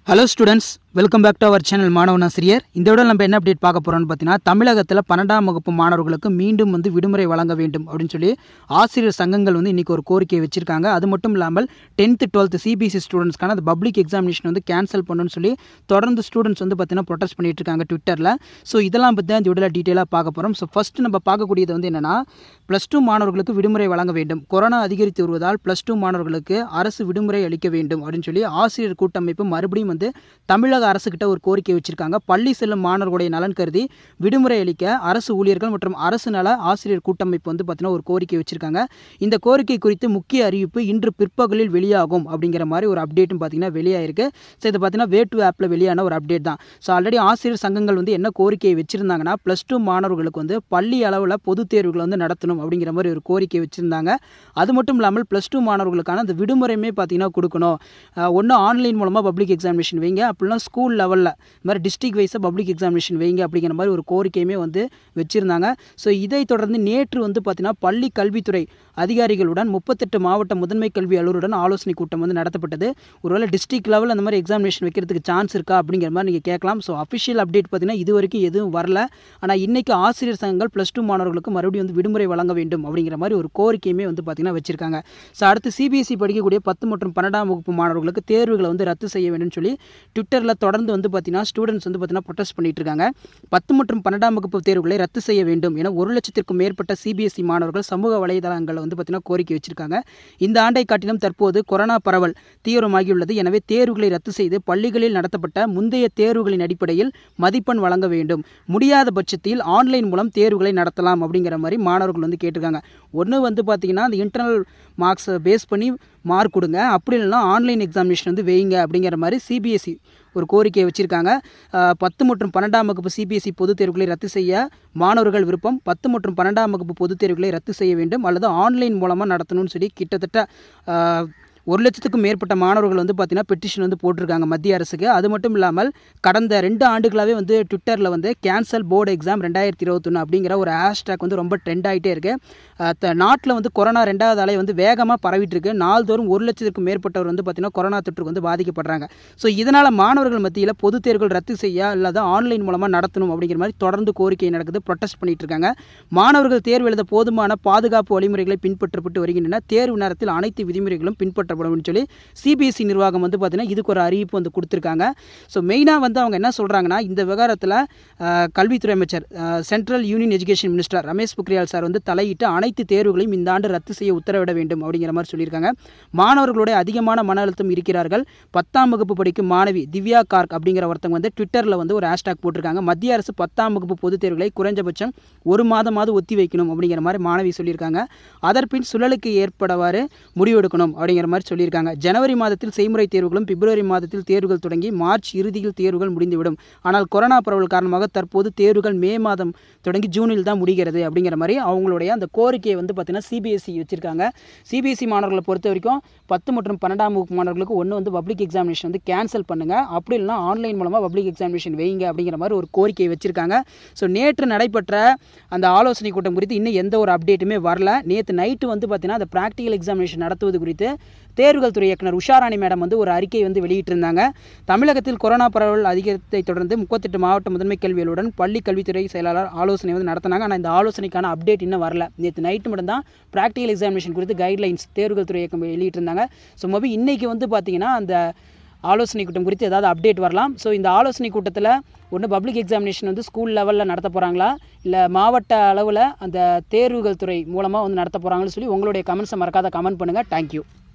hello students welcome back to our channel மாணவன் ஆசிரியர் இந்த விட நம்ம என்ன அப்டேட் பார்க்க போகிறோம்னு பார்த்தீங்கன்னா தமிழகத்தில் பன்னெண்டாம் வகுப்பு மாணவர்களுக்கு மீண்டும் வந்து விடுமுறை வழங்க வேண்டும் அப்படின்னு சொல்லி ஆசிரியர் சங்கங்கள் வந்து இன்றைக்கி ஒரு கோரிக்கை வச்சுருக்காங்க அது மட்டும் இல்லாமல் டென்த்து டுவெல்த்து சிபிஎஸ்சி ஸ்டூடெண்ட்ஸ்க்கான அந்த பப்ளிக் எக்ஸாமினேஷன் வந்து கேன்சல் பண்ணணும்னு சொல்லி தொடர்ந்து ஸ்டூடெண்ட்ஸ் வந்து பார்த்தீங்கன்னா ப்ரொடெஸ்ட் பண்ணிட்டு இருக்காங்க ட்விட்டரில் ஸோ இதெல்லாம் பற்றி தான் இந்த விடல டீட்டெயிலாக பார்க்க போகிறோம் ஸோ ஃபஸ்ட்டு நம்ம பார்க்கக்கூடியது வந்து என்னென்னா ப்ளஸ் டூ மாணவர்களுக்கு விடுமுறை வழங்க வேண்டும் கொரோனா அதிகரித்து வருவதால் ப்ளஸ் டூ மாணவர்களுக்கு அரசு விடுமுறை அளிக்க வேண்டும் அப்படின்னு சொல்லி ஆசிரியர் கூட்டமைப்பு மறுபடியும் வந்து தமிழக அரசுக்கிட்ட ஒரு கோரிக்கை வச்சிருக்காங்க பள்ளி செல்லும் மாணவர்களுடைய நலன் கருதி விடுமுறை அளிக்க அரசு ஊழியர்கள் மற்றும் அரசு நல ஆசிரியர் கூட்டமைப்பு வந்து பார்த்தீங்கன்னா ஒரு கோரிக்கை வச்சிருக்காங்க இந்த கோரிக்கை குறித்து முக்கிய அறிவிப்பு இன்று பிற்பகலில் வெளியாகும் அப்படிங்கிற மாதிரி ஒரு அப்டேட்டும் பார்த்தீங்கன்னா வெளியாயிருக்கு ஸோ இது பார்த்தீங்கன்னா வே டூ ஆப்பில் வெளியான ஒரு அப்டேட் தான் ஸோ ஆல்ரெடி ஆசிரியர் சங்கங்கள் வந்து என்ன கோரிக்கையை வச்சிருந்தாங்கன்னா ப்ளஸ் டூ மாணவர்களுக்கு வந்து பள்ளி அளவில் பொதுத் தேர்வுகளை வந்து நடத்தணும் அப்படிங்கிற மாதிரி ஒரு கோரிக்கை வச்சிருந்தாங்க அது மட்டும் இல்லாமல் ப்ளஸ் டூ மாணவர்களுக்கான அந்த விடுமுறையுமே பார்த்தீங்கன்னா கொடுக்கணும் ஒன்று ஆன்லைன் மூலமாக பப்ளிக் எக்ஸாமினேஷன் வைங்க அப்படின்னா ஸ்கூல் லெவலில் இந்த மாதிரி டிஸ்ட்ரிக் வைஸாக பப்ளிக் எக்ஸாமினேஷன் வைங்க அப்படிங்கிற மாதிரி ஒரு கோரிக்கையுமே வந்து வச்சுருந்தாங்க ஸோ இதை தொடர்ந்து நேற்று வந்து பார்த்தீங்கன்னா பள்ளி கல்வித்துறை அதிகாரிகளுடன் முப்பத்தெட்டு மாவட்ட முதன்மை கல்வி அலுவலருடன் ஆலோசனை கூட்டம் வந்து நடத்தப்பட்டது ஒருவேளை டிஸ்ட்ரிக்ட் லெவல் அந்த மாதிரி எக்ஸாமினேஷன் வைக்கிறதுக்கு சான்ஸ் இருக்கா அப்படிங்கிற மாதிரி நீங்கள் கேட்கலாம் ஸோ அஃபிஷியல் அப்டேட் பார்த்தீங்கன்னா இது வரைக்கும் எதுவும் வரல ஆனால் இன்னைக்கு ஆசிரியர் சங்கங்கள் ப்ளஸ் டூ மாணவர்களுக்கு மறுபடியும் வந்து விடுமுறை வழங்க வேண்டும் அப்படிங்கிற மாதிரி ஒரு கோரிக்கையுமே வந்து பார்த்தீங்கன்னா வச்சிருக்காங்க ஸோ அடுத்து சிபிஎஸ்சி படிக்கக்கூடிய பத்து மற்றும் பன்னெண்டாம் வகுப்பு மாணவர்களுக்கு தேர்வுகளை வந்து ரத்து செய்ய வேண்டும்னு சொல்லி ட்விட்டரில் தொடர்ந்து வந்து பார்த்தீங்கன்னா ஸ்டூடெண்ட்ஸ் வந்து பார்த்தீங்கன்னா ப்ரொடெஸ்ட் பண்ணிட்டு இருக்காங்க பத்து மற்றும் பன்னெண்டாம் வகுப்பு தேர்வுகளை ரத்து செய்ய வேண்டும் என ஒரு லட்சத்திற்கும் மேற்பட்ட சிபிஎஸ்சி மாணவர்கள் சமூக வலைதளங்களில் வந்து பார்த்தீங்கன்னா கோரிக்கை வச்சிருக்காங்க இந்த ஆண்டை காட்டிலும் தற்போது கொரோனா பரவல் தீவிரமாகியுள்ளது எனவே தேர்வுகளை ரத்து செய்து பள்ளிகளில் நடத்தப்பட்ட முந்தைய தேர்வுகளின் அடிப்படையில் மதிப்பெண் வழங்க வேண்டும் முடியாத பட்சத்தில் ஆன்லைன் மூலம் தேர்வுகளை நடத்தலாம் அப்படிங்கிற மாதிரி மாணவர்கள் வந்து கேட்டிருக்காங்க ஒன்று வந்து பார்த்தீங்கன்னா அந்த இன்டர்னல் மார்க்ஸை பேஸ் பண்ணி மார்க் கொடுங்க அப்படி இல்லைன்னா ஆன்லைன் எக்ஸாமினேஷன் வந்து வைங்க அப்படிங்கிற மாதிரி சிபிஎஸ்சி ஒரு கோரிக்கையை வச்சுருக்காங்க பத்து மற்றும் பன்னெண்டாம் வகுப்பு சிபிஎஸ்சி பொதுத் தேர்வுகளை ரத்து செய்ய மாணவர்கள் விருப்பம் பத்து மற்றும் பன்னெண்டாம் வகுப்பு பொதுத் தேர்வுகளை ரத்து செய்ய வேண்டும் அல்லது ஆன்லைன் மூலமாக நடத்தணும்னு சொல்லி கிட்டத்தட்ட ஒரு லட்சத்துக்கும் மேற்பட்ட மாணவர்கள் வந்து பார்த்தீங்கன்னா பெட்டிஷன் வந்து போட்டிருக்காங்க மத்திய அரசுக்கு அது மட்டும் இல்லாமல் கடந்த ரெண்டு ஆண்டுகளாகவே வந்து ட்விட்டரில் வந்து கேன்சல் போர்டு எக்ஸாம் ரெண்டாயிரத்தி இருபத்தொன்று அப்படிங்கிற ஒரு ஹேஷ்டேக் வந்து ரொம்ப ட்ரெண்ட் ஆகிட்டே இருக்குது நாட்டில் வந்து கொரோனா ரெண்டாவது அலை வந்து வேகமாக பரவிட்டு இருக்கு நாள்தோறும் ஒரு லட்சத்திற்கும் மேற்பட்டவர் வந்து பார்த்தீங்கன்னா கொரோனா தொற்றுக்கு வந்து பாதிக்கப்படுறாங்க ஸோ இதனால் மாணவர்கள் மத்தியில் பொதுத் தேர்வுகள் ரத்து செய்ய அல்லது ஆன்லைன் மூலமாக நடத்தணும் அப்படிங்கிற மாதிரி தொடர்ந்து கோரிக்கை நடக்குது ப்ரொட்டஸ்ட் பண்ணிட்டு இருக்காங்க மாணவர்கள் தேர்வு எழுத போதுமான பாதுகாப்பு வழிமுறைகளை பின்பற்றப்பட்டு வருகின்றன தேர்வு நேரத்தில் அனைத்து விதிமுறைகளும் பின்பற்ற பண்ணப்படும் சொல்லி சிபிஎஸ்சி நிர்வாகம் வந்து பார்த்தீங்கன்னா இதுக்கு ஒரு அறிவிப்பு வந்து கொடுத்துருக்காங்க ஸோ மெயினாக வந்து அவங்க என்ன சொல்கிறாங்கன்னா இந்த விவகாரத்தில் கல்வித்துறை அமைச்சர் central union education minister Ramesh Pokhriyal sir வந்து தலையிட்டு அனைத்து தேர்வுகளையும் இந்த ஆண்டு ரத்து செய்ய உத்தரவிட வேண்டும் அப்படிங்கிற மாதிரி சொல்லியிருக்காங்க மாணவர்களுடைய அதிகமான மன அழுத்தம் இருக்கிறார்கள் பத்தாம் வகுப்பு படிக்கும் மாணவி திவ்யா கார்க் அப்படிங்கிற ஒருத்தவங்க வந்து ட்விட்டரில் வந்து ஒரு ஹேஷ்டாக் போட்டிருக்காங்க மத்திய அரசு பத்தாம் வகுப்பு பொதுத் தேர்வுகளை குறைஞ்சபட்சம் ஒரு மாதமாவது ஒத்தி வைக்கணும் அப்படிங்கிற மாதிரி மாணவி சொல்லியிருக்காங்க அதற்பின் சுழலுக்கு ஏற்படவாறு முடிவெடுக்கணும் அப்படிங்கிற மாதிரி சொல்லியிருக்காங்க ஜனவரி மாதத்தில் செய்முறை தேர்வுகளும் பிப்ரவரி மாதத்தில் தேர்வுகள் தொடங்கி மார்ச் இறுதியில் தேர்வுகள் முடிந்துவிடும் ஆனால் கொரோனா பரவல் காரணமாக தற்போது தேர்வுகள் மே மாதம் தொடங்கி ஜூனில் தான் முடிகிறது அப்படிங்கிற மாதிரி அவங்களுடைய அந்த கோரிக்கையை வந்து பார்த்தீங்கன்னா சிபிஎஸ்சி வச்சிருக்காங்க சிபிஎஸ்சி மாணவர்களை பொறுத்த வரைக்கும் பத்து மற்றும் பன்னெண்டாம் வகுப்பு மாணவர்களுக்கு ஒன்று வந்து பப்ளிக் எக்ஸாமினேஷன் வந்து கேன்சல் பண்ணுங்க அப்படி இல்லைனா ஆன்லைன் மூலமாக பப்ளிக் எக்ஸாமினேஷன் வைங்க அப்படிங்கிற மாதிரி ஒரு கோரிக்கையை வச்சிருக்காங்க ஸோ நேற்று நடைபெற்ற அந்த ஆலோசனை கூட்டம் குறித்து இன்னும் எந்த ஒரு அப்டேட்டுமே வரல நேற்று நைட்டு வந்து பார்த்தீங்கன்னா அந்த ப்ராக்டிக்கல் எக்ஸாமினேஷன் நடத்துவது குறித்து தேர்வுகள் துறை இயக்குனர் உஷாராணி மேடம் வந்து ஒரு அறிக்கை வந்து வெளியிட்டிருந்தாங்க தமிழகத்தில் கொரோனா பரவல் அதிகரித்தை தொடர்ந்து முப்பத்தெட்டு மாவட்ட முதன்மை கல்விகளுடன் பள்ளி கல்வித்துறை செயலாளர் ஆலோசனை வந்து நடத்தினாங்க ஆனால் இந்த ஆலோசனைக்கான அப்டேட் இன்னும் வரல நேற்று நைட்டு மட்டும் தான் ப்ராக்டிகல் எக்ஸாமினேஷன் குறித்து கைட்லைன்ஸ் தேர்வுகள் துறை இயக்கம் வெளியிட்டிருந்தாங்க ஸோ மொபி இன்னைக்கு வந்து பார்த்தீங்கன்னா அந்த ஆலோசனை கூட்டம் குறித்து ஏதாவது அப்டேட் வரலாம் ஸோ இந்த ஆலோசனை கூட்டத்தில் ஒன்று பப்ளிக் எக்ஸாமினேஷன் வந்து ஸ்கூல் லெவலில் நடத்த போகிறாங்களா இல்லை மாவட்ட அளவில் அந்த தேர்வுகள் துறை மூலமாக வந்து நடத்த போகிறாங்கன்னு சொல்லி உங்களுடைய கமெண்ட்ஸை மறக்காத கமெண்ட் பண்ணுங்கள் தேங்க்யூ